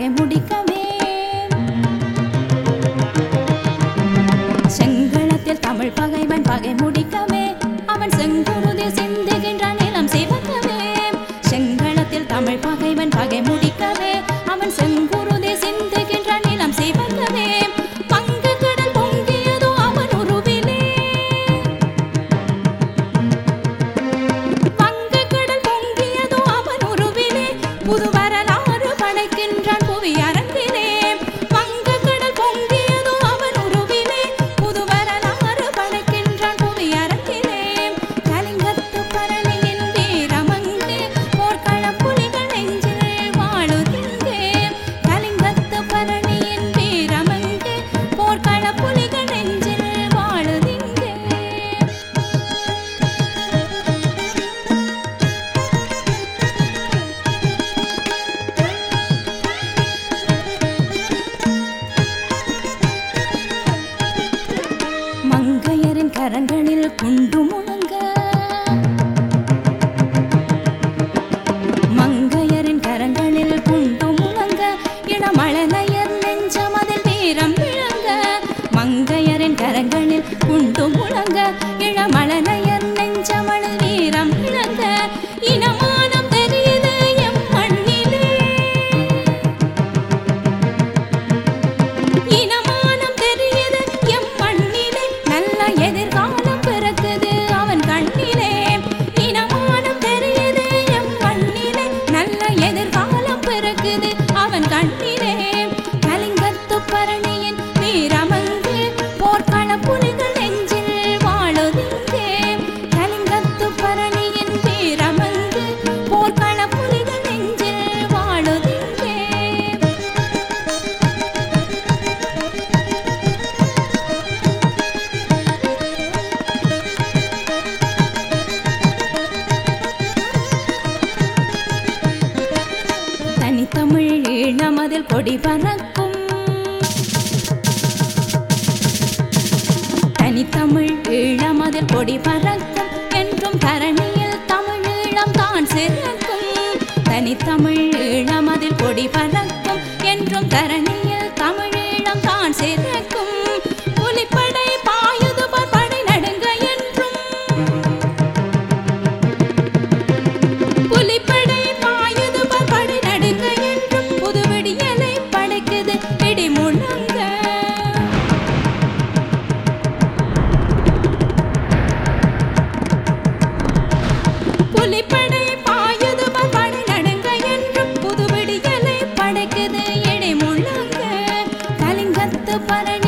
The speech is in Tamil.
பகை முடிக்கவே செங்களத்தில் தமிழ் பகைவன் பகை முடிக்கவே அவன் செங்குருதி சிந்துகின்ற நிலம் சிவக்கவே செங்களத்தில் தமிழ் பகைவன் பகை முடிக்கவே அவன் செங்குருதி சிந்துகின்ற நிலம் சிவக்கவே பங்கு கடல் பொங்கியதோ அவன் உருவிலே வங்க கடல் பொங்கியதோ அவன் உருவிலே புது வரலாறு படைக்கின்றான் புவி அரங்கிலே வங்க கடல் பொங்கியதோ அவன் உருவிலே புது வரலாறு படைக்கின்றான் புவி அரங்கிலே கலிங்கத்து பரணியின் வீரமங்கே போர்க்கள புலிகள் நெஞ்சில் வாழுகின்றே கலிங்கத்து பரணியின் வீரமங்கே போர்க்கள புலிகள் நெஞ்சில் வாழுகின்றே மங்கையரின் கரங்களில் குண்டு முழங்க மங்கையரின் கரங்களில் குண்டு முழங்க இளமழலையர் நெஞ்சமதில் வீரம் விளங்க மங்கையரின் கரங்களில் குண்டு முழங்க இளமழலையர் நெஞ்சமதில் வீரம் விளங்க இனமானம் தெரியுது எம் மண்ணிலே இனமானம் தெரியுது எம் மண்ணிலே நல்ல எதிர்காலம் பிறக்குது அவன் கண்ணிலே இனமானம் தெரியுது எம் மண்ணிலே நல்ல எதிர்காலம் பிறக்குது அவன் கண்ணிலே கலிங்கத்து பரணியின் வீரமங்கு போர்க்கள புலிகள் நெஞ்சில் வாழுதிங்கே கலிங்கத்து பரணியின் வீரமங்கு போர்க்கள புலிகள் நெஞ்சில் வாழுதிங்கே தனித்தமிழ் ஈழமதில் கொடி பறக்கும் தனித்தமிழ் ஈழமதில் கொடி பறக்கும் என்றும் தரணியில் தமிழ் ஈழம் தான் சிறக்கும் தனித்தமிழ் ஈழமதில் கொடி பறக்கும் என்றும் தரணியில் தமிழ் ஈழம் தான் சிறக்கும் புலிப்படை பாயுது பார் படை நடுங்க என்றும் புலிப்படை பாயுது பார் படை நடுங்க என்றும் புது விடியலை படைக்குது இடி முழங்க புலிப்படை பாயுது பார் படை நடுங்க என்றும் புது விடியலை படைக்குது இடி முழங்க கலிங்கத்து பரணி